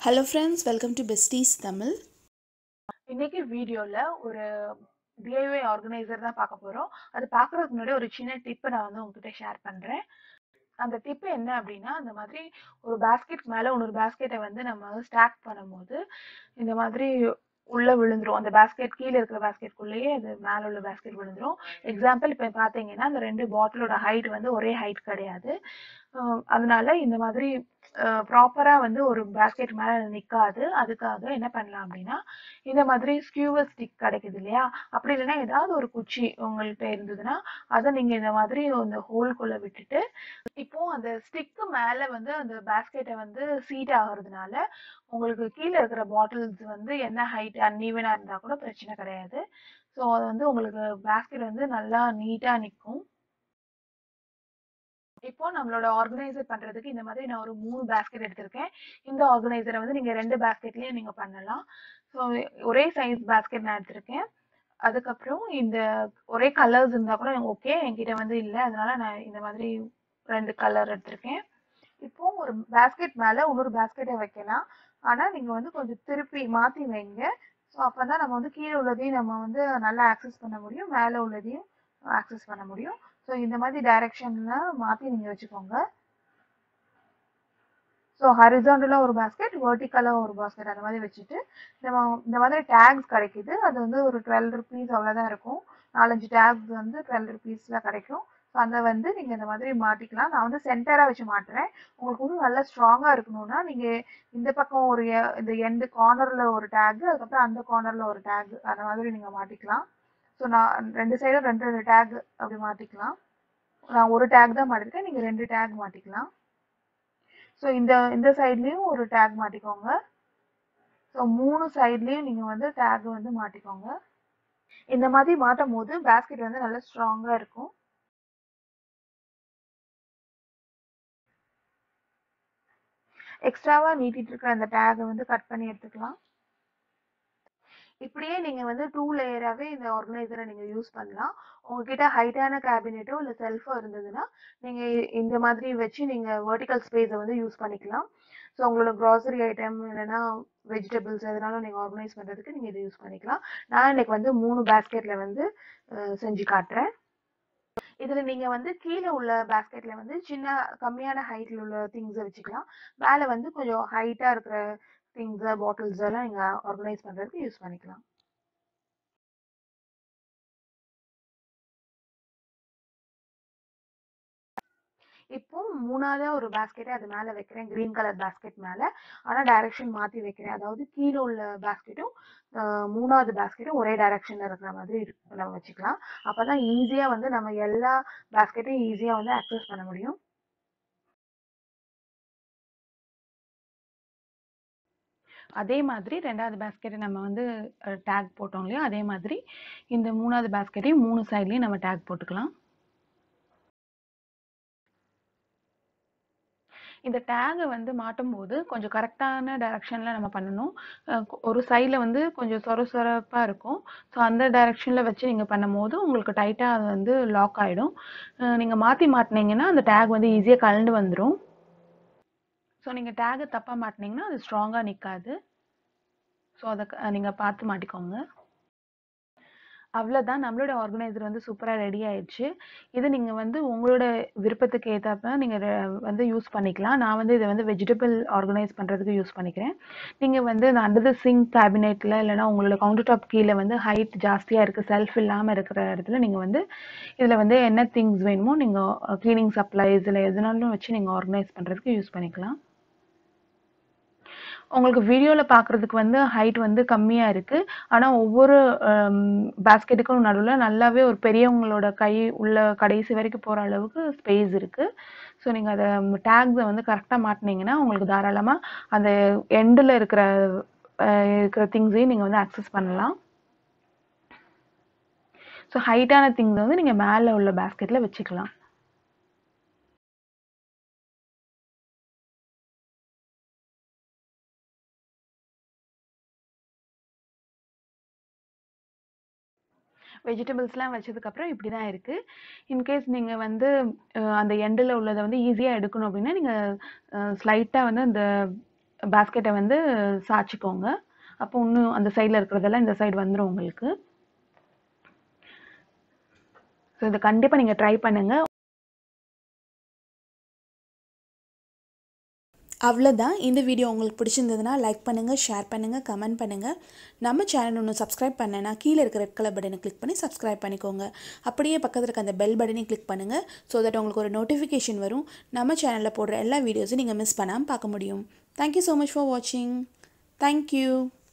hello friends welcome to besties Tamil இன்னைக்கு வீடியோல ஒரு டிஐஒய் ஆர்கனைசர் தான் பார்க்க போறோம் அது பார்க்கறதுக்கு முன்னாடி ஒரு சின்ன டிப் நான் வந்து உங்ககிட்ட ஷேர் பண்றேன் அந்த டிப் என்ன அப்படின்னா அந்த மாதிரி ஒரு பேஸ்கெட் மேல இன்னொரு பேஸ்கெட்டை வந்து நம்ம ஸ்டாக் பண்ணும்போது இந்த மாதிரி உள்ள விழுந்துரும் அந்த பேஸ்கெட் கீழே இருக்கிற பேஸ்கெட்குள்ளேயே அது மேல உள்ள பேஸ்கெட் விழுந்துரும் எக்ஸாம்பிள் இப்போ பார்த்தீங்கன்னா அந்த ரெண்டு பாட்டிலோட ஹைட் வந்து ஒரே ஹைட் கிடையாது அஹ் அதனால இந்த மாதிரி ப்ராப்பரா வந்து ஒரு பேஸ்கெட் மேல நிக்காது அதுக்காக என்ன பண்ணலாம் அப்படின்னா இந்த மாதிரி ஸ்கியூவர் ஸ்டிக் கிடைக்குது இல்லையா அப்படி இல்லைன்னா ஏதாவது ஒரு குச்சி உங்கள்கிட்ட இருந்ததுன்னா அதை நீங்க இந்த மாதிரி அந்த ஹோல்குள்ள விட்டுட்டு இப்போ அந்த ஸ்டிக்கு மேல வந்து அந்த பேஸ்கெட்டை வந்து சீட் ஆகுறதுனால உங்களுக்கு கீழே இருக்கிற பாட்டில்ஸ் வந்து என்ன ஹைட் அன்ஈவனா இருந்தா கூட பிரச்சனை கிடையாது ஸோ அது வந்து உங்களுக்கு பேஸ்கெட் வந்து நல்லா நீட்டா நிற்கும் இப்போ நம்மளோட ஆர்கனைசர் பண்றதுக்கு இந்த மாதிரி நான் ஒரு மூணு பேஸ்கெட் எடுத்திருக்கேன் இந்த ஆர்கனைசரை வந்து நீங்க ரெண்டு பேஸ்கெட்லயும் நீங்க பண்ணலாம் ஸோ ஒரே சைஸ் பேஸ்கெட் நான் எடுத்திருக்கேன் அதுக்கப்புறம் இந்த ஒரே கலர்ஸ் இருந்தா கூட ஓகே என்கிட்ட வந்து இல்லை அதனால நான் இந்த மாதிரி ரெண்டு கலர் எடுத்திருக்கேன் இப்போ ஒரு பேஸ்கெட் மேல இன்னொரு பேஸ்கெட்டை வைக்கலாம் ஆனா நீங்க வந்து கொஞ்சம் திருப்பி மாத்தி வைங்க ஸோ அப்பதான் நம்ம வந்து கீழே உள்ளதையும் நம்ம வந்து நல்லா ஆக்சஸ் பண்ண முடியும் மேலே உள்ளதையும் ஆக்சஸ் பண்ண முடியும் ஸோ இந்த மாதிரி டைரக்ஷன்ல மாத்தி நீங்க வச்சுக்கோங்க ஸோ ஹரிசாண்டலாக ஒரு பேஸ்கெட் வெர்டிக்கலாக ஒரு பேஸ்கெட் அந்த மாதிரி வச்சுட்டு நம்ம இந்த மாதிரி டேக்ஸ் கிடைக்குது அது வந்து ஒரு டுவெல் ருபீஸ் அவ்வளோதான் இருக்கும் நாலஞ்சு டேக்ஸ் வந்து டுவெல் ருபீஸில் கிடைக்கும் ஸோ அதை வந்து நீங்கள் இந்த மாதிரி மாட்டிக்கலாம் நான் வந்து சென்டராக வச்சு மாட்டுறேன் உங்களுக்கு இன்னும் நல்லா ஸ்ட்ராங்காக இருக்கணும்னா நீங்கள் இந்த பக்கம் ஒரு எ- இந்த எண்டு கார்னரில் ஒரு டேக் அதுக்கப்புறம் அந்த கார்னரில் ஒரு டேக் அந்த மாதிரி நீங்கள் மாட்டிக்கலாம் ஸோ நான் ரெண்டு சைடும் ரெண்டு ரெண்டு டேக் அப்படி மாட்டிக்கலாம் நான் ஒரு டேக் தான் மாட்டிருக்கேன் நீங்கள் ரெண்டு டேக் மாட்டிக்கலாம் ஸோ இந்த இந்த சைட்லேயும் ஒரு டேக் மாட்டிக்கோங்க ஸோ மூணு சைட்லேயும் நீங்கள் வந்து டேக் வந்து மாட்டிக்கோங்க இந்த மாதிரி மாட்டும் போது பேஸ்கெட் வந்து நல்லா ஸ்ட்ராங்காக இருக்கும் எக்ஸ்ட்ராவா நீட்டிட்டு இருக்கிற அந்த டேகை வந்து கட் பண்ணி எடுத்துக்கலாம் இப்படியே நீங்க வந்து டூ லேயராகவே இந்த ஆர்கனைசரை நீங்க யூஸ் பண்ணலாம் உங்ககிட்ட ஹைட்டான கேபினெட்டோ இல்லை செல்ஃபோ இருந்ததுன்னா நீங்க இந்த மாதிரி வச்சு நீங்க வெர்டிக்கல் ஸ்பேஸை வந்து யூஸ் பண்ணிக்கலாம் ஸோ உங்களோட க்ராசரி ஐட்டம் இல்லைன்னா வெஜிடபிள்ஸ் எதனாலும் நீங்க ஆர்கனைஸ் பண்றதுக்கு நீங்க இதை யூஸ் பண்ணிக்கலாம் நான் இன்னைக்கு வந்து மூணு பேஸ்கெட்ல வந்து அஹ், செஞ்சு காட்டுறேன் இதுல நீங்க வந்து கீழே உள்ள பேஸ்கெட்ல வந்து சின்ன கம்மியான ஹைட்ல உள்ள திங்ஸை வச்சுக்கலாம் மேல வந்து கொஞ்சம் ஹைட்டா இருக்கிற திங்ஸ் பாட்டில்ஸ் எல்லாம் நீங்க ஆர்கனைஸ் பண்றதுக்கு யூஸ் பண்ணிக்கலாம் இப்போ மூணாவது ஒரு பேஸ்கெட்டை அது மேல வைக்கிறேன் கிரீன் கலர் பேஸ்கெட் மேல ஆனா டைரக்ஷன் மாத்தி வைக்கிறேன் அதாவது கீழே உள்ள பேஸ்கெட்டும் மூணாவது பேஸ்கெட்டும் ஒரே டைரக்ஷன்ல இருக்கிற மாதிரி இருக்கு- நம்ம வச்சுக்கலாம் அப்பதான் ஈஸியா வந்து நம்ம எல்லா பேஸ்கெட்டையும் ஈஸியா வந்து அக்சஸ் பண்ண முடியும் அதே மாதிரி ரெண்டாவது பேஸ்கெட்டை நம்ம வந்து டேக் போட்டோம் இல்லையா அதே மாதிரி இந்த மூணாவது பேஸ்கெட்டையும் மூணு சைட்லையும் நம்ம டேக் போட்டுக்கலாம் இந்த டேகை வந்து மாட்டும் போது கொஞ்சம் கரெக்டான டைரக்ஷனில் நம்ம பண்ணணும் அஹ் கொ- ஒரு சைடில் வந்து கொஞ்சம் சொர சொரப்பாக இருக்கும் ஸோ அந்த டைரக்ஷனில் வச்சு நீங்கள் பண்ணும்போது உங்களுக்கு டைட்டாக அது வந்து லாக் ஆகிடும் நீங்கள் மாற்றி மாட்டினீங்கன்னா அந்த டேக் வந்து ஈஸியாக கலண்டு வந்துடும் ஸோ நீங்கள் டேகை தப்பாக மாட்டினீங்கன்னா அது ஸ்ட்ராங்காக நிற்காது ஸோ அதை நீங்கள் பார்த்து மாட்டிக்கோங்க அவ்வளோதான் நம்மளோட ஆர்கனைசர் வந்து சூப்பராக ரெடி ஆயிடுச்சு இது நீங்கள் வந்து உங்களோட விருப்பத்துக்கு ஏற்றாப்ப நீங்கள் வந்து யூஸ் பண்ணிக்கலாம் நான் வந்து இதை வந்து வெஜிடபிள் ஆர்கனைஸ் பண்ணுறதுக்கு யூஸ் பண்ணிக்கிறேன் நீங்கள் வந்து இந்த அண்டர் த சிங்க் கேபினெட்டில் இல்லைனா உங்களோட கவுண்டர் டாப் கீழே வந்து ஹைட் ஜாஸ்தியாக இருக்குது செல்ஃப் இல்லாமல் இருக்கிற இடத்துல நீங்கள் வந்து இதில் வந்து என்ன திங்ஸ் வேணுமோ நீங்கள் க்ளீனிங் சப்ளைஸ் இல்லை எதுனாலும் வச்சு நீங்கள் ஆர்கனைஸ் பண்ணுறதுக்கு யூஸ் பண்ணிக்கலாம் உங்களுக்கு வீடியோவில் பார்க்குறதுக்கு வந்து ஹைட் வந்து கம்மியாக இருக்குது ஆனால் ஒவ்வொரு பேஸ்கெட்டுக்கும் நடுவில் நல்லாவே ஒரு பெரியவங்களோட கை உள்ள கடைசி வரைக்கும் போகிற அளவுக்கு ஸ்பேஸ் இருக்குது ஸோ நீங்கள் அதை டேக்ஸை வந்து கரெக்டாக மாட்டினீங்கன்னா உங்களுக்கு தாராளமாக அந்த எண்டில் இருக்கிற அஹ், இருக்கிற திங்ஸையும் நீங்கள் வந்து அக்சஸ் பண்ணலாம் ஸோ ஹைட்டான திங்ஸ் வந்து நீங்கள் மேலே உள்ள பேஸ்கெட்டில் வச்சுக்கலாம் வெஜிடபிள்ஸ்லாம் வச்சதுக்கப்புறம் இப்படி தான் இருக்குது இன்கேஸ் நீங்கள் வந்து அஹ், அந்த எண்டில் உள்ளதை வந்து ஈஸியாக எடுக்கணும் அப்படின்னா நீங்கள் ஸ்லைட்டாக வந்து அந்த பேஸ்கெட்டை வந்து சாய்ச்சிக்கோங்க அப்போ இன்னும் அந்த சைடில் இருக்கிறதெல்லாம் இந்த சைடு வந்துடும் உங்களுக்கு ஸோ இதை கண்டிப்பாக நீங்கள் ட்ரை பண்ணுங்கள் அவ்வளோதான் இந்த வீடியோ உங்களுக்கு பிடிச்சிருந்ததுன்னா லைக் பண்ணுங்கள் ஷேர் பண்ணுங்கள் கமெண்ட் பண்ணுங்கள் நம்ம சேனல் ஒன்று சப்ஸ்கிரைப் பண்ணேன்னா கீழே இருக்கிற ரெட் கலர் பட்டனை கிளிக் பண்ணி சப்ஸ்கிரைப் பண்ணிக்கோங்க அப்படியே பக்கத்தில் இருக்க அந்த பெல் பட்டனையும் கிளிக் பண்ணுங்கள் ஸோ தட் உங்களுக்கு ஒரு நோட்டிஃபிகேஷன் வரும் நம்ம சேனலில் போடுற எல்லா வீடியோஸும் நீங்கள் மிஸ் பண்ணாமல் பார்க்க முடியும் தேங்க்யூ ஸோ மச் ஃபார் வாட்சிங் தேங்க்யூ